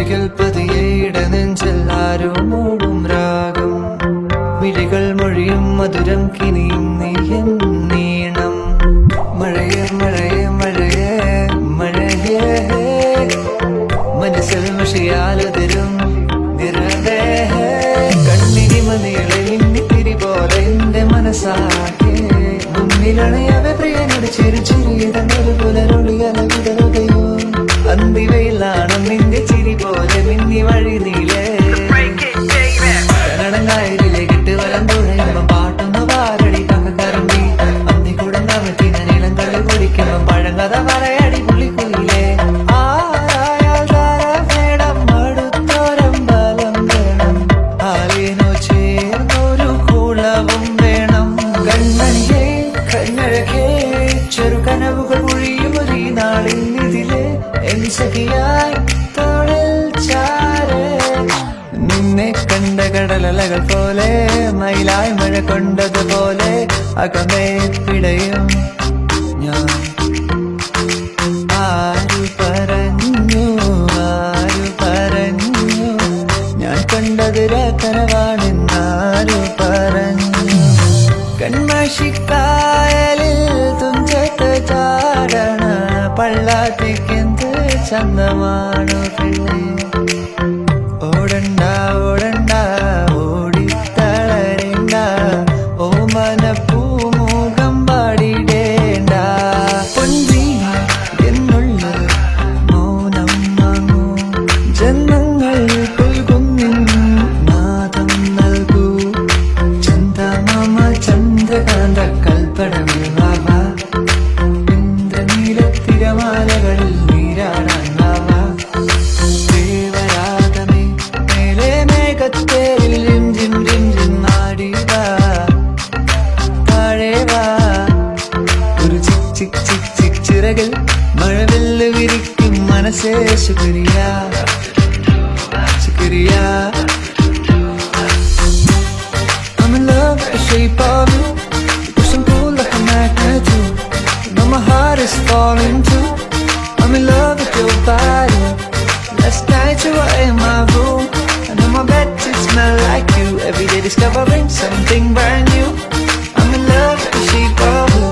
അരികിൽ പതിയേട നെഞ്ചിൽ ആരോ മൂടും രാഗം വിഴികൾ മൊഴിയും മധുരം കിനിയും നീയൻ നീണം മഴയേ മഴയേ മഴയേ മഴയേ മനസ്സിൽ മഷിയാലതിരും നിറവേ കണ്ണിരിമ നീളെ മിന്നിത്തിരി പോലെ എന്റെ മനസ്സാകെ മുന്നിലണയവെ പ്രിയനോട് ചിരി ചിരിയതന്നൊരു പുലരൊളിയല വിടരുകയോ അന്തിവയിലാണ് നിന്റെ ചിരി പോലെ മിന്നി വഴി നീളേ കന്നടങ്ങായതിലേക്കിട്ട് വലം തുഴയുമ്പം പാട്ടൊന്ന് പാരടി പക്കക്കറുമ്പി അന്തി കൂടെ നമത്തി നീളം കള്ളി കുടിക്കുമ്പം പഴങ്കഥ പറയടി പുള്ളിക്കുയിലേ ആരായാൽ താരം വേണം അടുത്തോരം ബലം വേണം ആലിനു ചേർന്നൊരു കുളവും വേണം കണ്ണനിയെ കണ്ണഴകേ ചെറു കനവുകൾ ഒഴിയും ഒരു നാളിൽ ഇതിലെ എൻ സഖിയായി തോളിൽ ചാരേ നിന്നെ കണ്ട കടലലകൾ പോലെ മയിലായി മഴ കൊണ്ടതുപോലെ അകമേ പിടയും ഞാൻ ആരു പറഞ്ഞു ആരു പറഞ്ഞു ഞാൻ കണ്ടത് കനവാണെന്നാരു പറഞ്ഞു കൺമഷിക്കായലിൽ തുഞ്ചത്ത് ചാടണ പള്ളാത്തേക്കെന്ത് ചന്തമാണോ പെണ്ണേ ഓടണ്ട ഓടണ്ട ഓടിത്തളരണ്ട ഓമന പൂമുഖം പാടിടേണ്ട പൊൻവീ എന്നുള്ളത് മൗനം വാങ്ങൂ ജന്മങ്ങൾ പുൽകുന്നിൻ നാദം നൽകൂ ചന്ദമാമ ചന്ദ്രകാന്ത കൽപ്പടവിൽ വാവാ ഇന്ദ്രനീല തിരമാലകളിൽ നീരാടാൻ വാവാ ദേവരാഗമേ മേലെ മേഘത്തേരിൽ റിം ജിം റിം ജിം ആടിവാ താഴെ വാ ഒരു ചിക് ചിക് ചിക് ചിക് ചിറകിൽ മഴവില്ല് വിരിക്കും മനസ്സേ ശുക്രിയ ശുക്രിയ I'm in love with the shape of you You push and pull like a magnet too You know my heart is falling too I'm in love with your body Last night you were in my room And on my bed it smelled like you Every day discovering something brand new I'm in love with the shape of you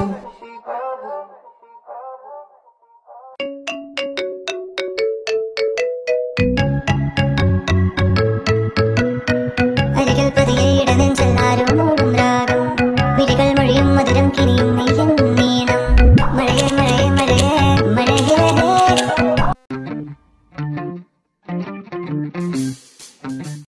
അരികിൽ പതിയേട നെഞ്ചെല്ലാരും മൂടും രാഗം വിരികൾ മൊഴിയും മധുരം കിനിയും നെയ്യും